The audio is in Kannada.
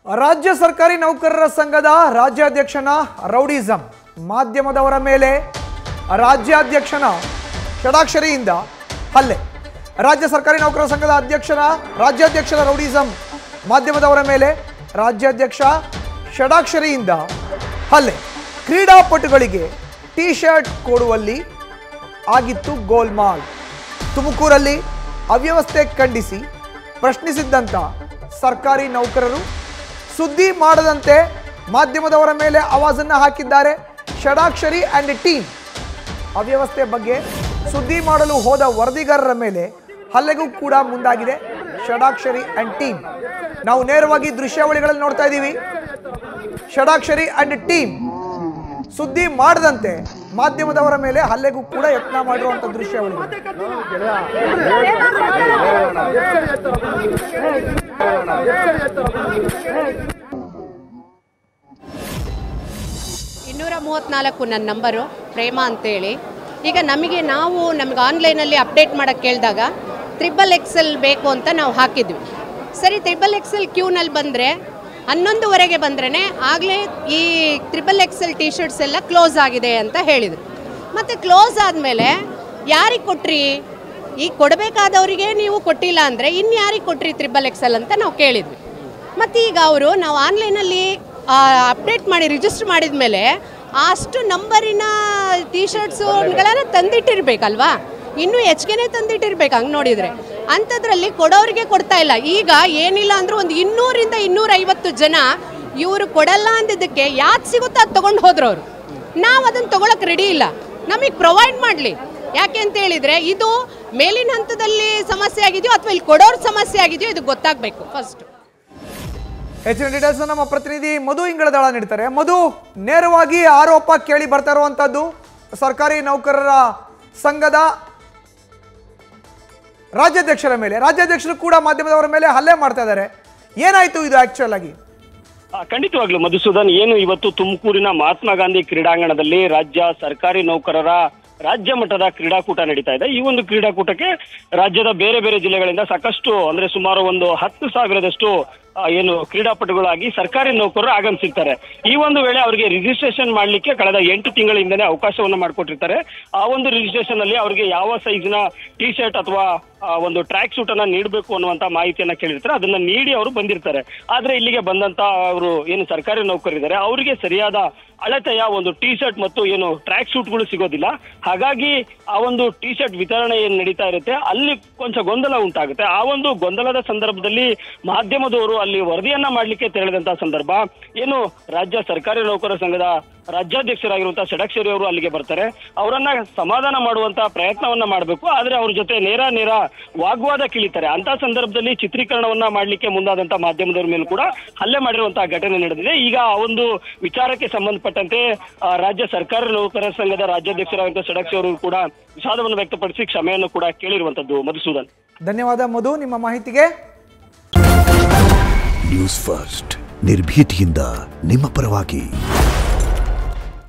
ರಾಜ್ಯ ಸರ್ಕಾರಿ ನೌಕರರ ಸಂಘದ ರಾಜ್ಯಾಧ್ಯಕ್ಷನ ರೌಡಿಸಂ ಮಾಧ್ಯಮದವರ ಮೇಲೆ ರಾಜ್ಯಾಧ್ಯಕ್ಷನ ಷಡಾಕ್ಷರಿಯಿಂದ ಹಲ್ಲೆ ರಾಜ್ಯ ಸರ್ಕಾರಿ ನೌಕರರ ಸಂಘದ ಅಧ್ಯಕ್ಷನ ರಾಜ್ಯಾಧ್ಯಕ್ಷನ ರೌಡಿಸಂ ಮಾಧ್ಯಮದವರ ಮೇಲೆ ರಾಜ್ಯಾಧ್ಯಕ್ಷ ಷಡಾಕ್ಷರಿಯಿಂದ ಹಲ್ಲೆ ಕ್ರೀಡಾಪಟುಗಳಿಗೆ ಟಿ ಶರ್ಟ್ ಕೊಡುವಲ್ಲಿ ಆಗಿತ್ತು ಗೋಲ್ಮಾಲ್ ತುಮಕೂರಲ್ಲಿ ಅವ್ಯವಸ್ಥೆ ಖಂಡಿಸಿ ಪ್ರಶ್ನಿಸಿದ್ದಂಥ ಸರ್ಕಾರಿ ನೌಕರರು ಸುದ್ದಿ ಮಾಡದಂತೆ ಮಾಧ್ಯಮದವರ ಮೇಲೆ ಆವಾಜನ್ನು ಹಾಕಿದ್ದಾರೆ ಷಡಾಕ್ಷರಿ ಆ್ಯಂಡ್ ಟೀಮ್ ಅವ್ಯವಸ್ಥೆ ಬಗ್ಗೆ ಸುದ್ದಿ ಮಾಡಲು ಹೋದ ವರದಿಗಾರರ ಮೇಲೆ ಹಲ್ಲೆಗೂ ಕೂಡ ಮುಂದಾಗಿದೆ ಷಡಾಕ್ಷರಿ ಆ್ಯಂಡ್ ಟೀಮ್ ನಾವು ನೇರವಾಗಿ ದೃಶ್ಯಾವಳಿಗಳಲ್ಲಿ ನೋಡ್ತಾ ಇದ್ದೀವಿ ಷಡಾಕ್ಷರಿ ಆ್ಯಂಡ್ ಟೀಮ್ ಸುದ್ದಿ ಮಾಡದಂತೆ ಮಾಧ್ಯಮದವರ ಮೇಲೆ ಹಲ್ಲೆಗೂ ಕೂಡ ಯತ್ನ ಮಾಡಿರುವಂಥ ದೃಶ್ಯಾವಳಿ ಇನ್ನೂರ ಮೂವತ್ತ್ನಾಲ್ಕು ನನ್ನ ನಂಬರು ಪ್ರೇಮ ಅಂತೇಳಿ ಈಗ ನಮಗೆ ನಾವು ನಮ್ಗೆ ಆನ್ಲೈನಲ್ಲಿ ಅಪ್ಡೇಟ್ ಮಾಡೋಕ್ಕೆ ಕೇಳಿದಾಗ ತ್ರಿಬಲ್ ಎಕ್ಸೆಲ್ ಬೇಕು ಅಂತ ನಾವು ಹಾಕಿದ್ವಿ ಸರಿ ತ್ರಿಬಲ್ ಎಕ್ಸೆಲ್ ಕ್ಯೂನಲ್ಲಿ ಬಂದರೆ ಹನ್ನೊಂದುವರೆಗೆ ಬಂದ್ರೇ ಆಗಲೇ ಈ ತ್ರಿಬಲ್ ಎಕ್ಸೆಲ್ ಟಿ ಶರ್ಟ್ಸ್ ಎಲ್ಲ ಕ್ಲೋಸ್ ಆಗಿದೆ ಅಂತ ಹೇಳಿದರು ಮತ್ತು ಕ್ಲೋಸ್ ಆದಮೇಲೆ ಯಾರಿಗೆ ಕೊಟ್ರಿ ಈಗ ಕೊಡಬೇಕಾದವರಿಗೆ ನೀವು ಕೊಟ್ಟಿಲ್ಲ ಅಂದರೆ ಇನ್ಯಾರಿಗೆ ಕೊಟ್ರಿ ತ್ರಿಬಲ್ ಎಕ್ಸೆಲ್ ಅಂತ ನಾವು ಕೇಳಿದ್ವಿ ಮತ್ತು ಈಗ ಅವರು ನಾವು ಆನ್ಲೈನಲ್ಲಿ ಅಪ್ಡೇಟ್ ಮಾಡಿ ರಿಜಿಸ್ಟರ್ ಮಾಡಿದ ಮೇಲೆ ಅಷ್ಟು ನಂಬರಿನ ಟಿ ಶರ್ಟ್ಸುಗಳೆಲ್ಲ ತಂದಿಟ್ಟಿರ್ಬೇಕಲ್ವಾ ಇನ್ನೂ ಹೆಚ್ಚಿಗೆನೇ ತಂದಿಟ್ಟಿರ್ಬೇಕು ಹಂಗೆ ನೋಡಿದರೆ ಅಂಥದ್ರಲ್ಲಿ ಕೊಡೋರಿಗೆ ಕೊಡ್ತಾ ಇಲ್ಲ ಈಗ ಏನಿಲ್ಲ ಅಂದರೂ ಒಂದು ಇನ್ನೂರಿಂದ ಇನ್ನೂರೈವತ್ತು ಜನ ಇವರು ಕೊಡಲ್ಲ ಅಂದಿದ್ದಕ್ಕೆ ಯಾವ್ದು ಸಿಗುತ್ತೋ ಅದು ತೊಗೊಂಡು ಹೋದ್ರು ಅವರು ನಾವು ಅದನ್ನು ತೊಗೊಳಕ್ಕೆ ರೆಡಿ ಇಲ್ಲ ನಮಗೆ ಪ್ರೊವೈಡ್ ಮಾಡಲಿ ಯಾಕೆ ಅಂತ ಹೇಳಿದರೆ ಇದು ಮೇಲಿನ ಹಂತದಲ್ಲಿ ಸಮಸ್ಯೆ ಆಗಿದೆಯೋ ಅಥವಾ ಇಲ್ಲಿ ಕೊಡೋರ್ ಸಮಸ್ಯೆ ಆಗಿದೆಯೋ ಇದು ಗೊತ್ತಾಗಬೇಕು ಫಸ್ಟ್ ಹೆಚ್ಚಿನ ಡೀಟೇಲ್ಸ್ ನಮ್ಮ ಪ್ರತಿನಿಧಿ ಮಧು ಇಂಗಳದಾಳ ನೀಡ್ತಾರೆ ಮಧು ನೇರವಾಗಿ ಆರೋಪ ಕೇಳಿ ಬರ್ತಾ ಇರುವಂತದ್ದು ಸರ್ಕಾರಿ ನೌಕರರ ಸಂಘದ ರಾಜ್ಯಾಧ್ಯಕ್ಷರ ಮೇಲೆ ರಾಜ್ಯಾಧ್ಯಕ್ಷರು ಕೂಡ ಮಾಧ್ಯಮದವರ ಮೇಲೆ ಹಲ್ಲೆ ಮಾಡ್ತಾ ಇದ್ದಾರೆ ಏನಾಯ್ತು ಇದು ಆಕ್ಚುಯಲ್ ಆಗಿ ಆ, ಖಂಡಿತವಾಗ್ಲೂ ಮಧುಸೂದನ್ ಏನು ಇವತ್ತು ತುಮಕೂರಿನ ಮಹಾತ್ಮ ಗಾಂಧಿ ಕ್ರೀಡಾಂಗಣದಲ್ಲಿ ರಾಜ್ಯ ಸರ್ಕಾರಿ ನೌಕರರ ರಾಜ್ಯ ಮಟ್ಟದ ಕ್ರೀಡಾಕೂಟ ನಡೀತಾ ಇದೆ ಈ ಒಂದು ಕ್ರೀಡಾಕೂಟಕ್ಕೆ ರಾಜ್ಯದ ಬೇರೆ ಬೇರೆ ಜಿಲ್ಲೆಗಳಿಂದ ಸಾಕಷ್ಟು ಅಂದ್ರೆ ಸುಮಾರು ಒಂದು ಹತ್ತು ಸಾವಿರದಷ್ಟು ಆ, ಏನು ಕ್ರೀಡಾಪಟುಗಳಾಗಿ ಸರ್ಕಾರಿ ನೌಕರರು ಆಗಮಿಸಿರ್ತಾರೆ ಈ ಒಂದು ವೇಳೆ ಅವರಿಗೆ ರಿಜಿಸ್ಟ್ರೇಷನ್ ಮಾಡ್ಲಿಕ್ಕೆ ಕಳೆದ ಎಂಟು ತಿಂಗಳಿಂದನೇ ಅವಕಾಶವನ್ನ ಮಾಡಿಕೊಟ್ಟಿರ್ತಾರೆ ಆ ಒಂದು ರಿಜಿಸ್ಟ್ರೇಷನ್ ಅಲ್ಲಿ ಅವರಿಗೆ ಯಾವ ಸೈಜ್ನ ಟಿ ಶರ್ಟ್ ಅಥವಾ ಆ, ಒಂದು ಟ್ರ್ಯಾಕ್ ಸೂಟ್ ಅನ್ನ ನೀಡಬೇಕು ಅನ್ನುವಂತ ಮಾಹಿತಿಯನ್ನ ಕೇಳಿರ್ತಾರೆ ಅದನ್ನ ನೀಡಿ ಅವರು ಬಂದಿರ್ತಾರೆ ಆದ್ರೆ ಇಲ್ಲಿಗೆ ಬಂದಂತ ಅವರು ಏನು ಸರ್ಕಾರಿ ನೌಕರಿದ್ದಾರೆ ಅವರಿಗೆ ಸರಿಯಾದ ಅಳತೆಯ ಒಂದು ಟಿ ಶರ್ಟ್ ಮತ್ತು ಏನು ಟ್ರ್ಯಾಕ್ ಸೂಟ್ಗಳು ಸಿಗೋದಿಲ್ಲ ಹಾಗಾಗಿ ಆ ಒಂದು ಟಿ ಶರ್ಟ್ ವಿತರಣೆ ಏನು ನಡೀತಾ ಇರುತ್ತೆ ಅಲ್ಲಿ ಕೊಂಚ ಗೊಂದಲ ಉಂಟಾಗುತ್ತೆ ಆ ಒಂದು ಗೊಂದಲದ ಸಂದರ್ಭದಲ್ಲಿ ಮಾಧ್ಯಮದವರು ಅಲ್ಲಿ ವರದಿಯನ್ನ ಮಾಡ್ಲಿಕ್ಕೆ ತೆರಳಿದಂತಹ ಸಂದರ್ಭ ಏನು ರಾಜ್ಯ ಸರ್ಕಾರಿ ನೌಕರರ ಸಂಘದ ರಾಜ್ಯಾಧ್ಯಕ್ಷರಾಗಿರುವಂತಹ ಷಡಕ್ಷರಿ ಅವರು ಅಲ್ಲಿಗೆ ಬರ್ತಾರೆ ಅವರನ್ನ ಸಮಾಧಾನ ಮಾಡುವಂತ ಪ್ರಯತ್ನವನ್ನ ಮಾಡಬೇಕು ಆದ್ರೆ ಅವ್ರ ಜೊತೆ ನೇರ ನೇರ ವಾಗ್ವಾದ ಕಿಳಿತಾರೆ ಅಂತ ಸಂದರ್ಭದಲ್ಲಿ ಚಿತ್ರೀಕರಣವನ್ನ ಮಾಡ್ಲಿಕ್ಕೆ ಮುಂದಾದಂತ ಮಾಧ್ಯಮದವ್ರ ಮೇಲೂ ಕೂಡ ಹಲ್ಲೆ ಮಾಡಿರುವಂತಹ ಘಟನೆ ನಡೆದಿದೆ ಈಗ ಆ ಒಂದು ವಿಚಾರಕ್ಕೆ ಸಂಬಂಧಪಟ್ಟಂತೆ ಆ, ರಾಜ್ಯ ಸರ್ಕಾರಿ ನೌಕರರ ಸಂಘದ ರಾಜ್ಯಾಧ್ಯಕ್ಷರಾಗಿರುವಂತಹ ಷಡಕ್ಷರಿ ಅವರು ಕೂಡ ವಿಷಾದವನ್ನು ವ್ಯಕ್ತಪಡಿಸಿ ಕ್ಷಮೆಯನ್ನು ಕೂಡ ಕೇಳಿರುವಂತದ್ದು ಮಧುಸೂದನ್ ಧನ್ಯವಾದ ಮಧು ನಿಮ್ಮ ಮಾಹಿತಿಗೆ ನ್ಯೂಸ್ ಫಸ್ಟ್ ನಿರ್ಭೀತಿಯಿಂದ ನಿಮ್ಮ ಪರವಾಗಿ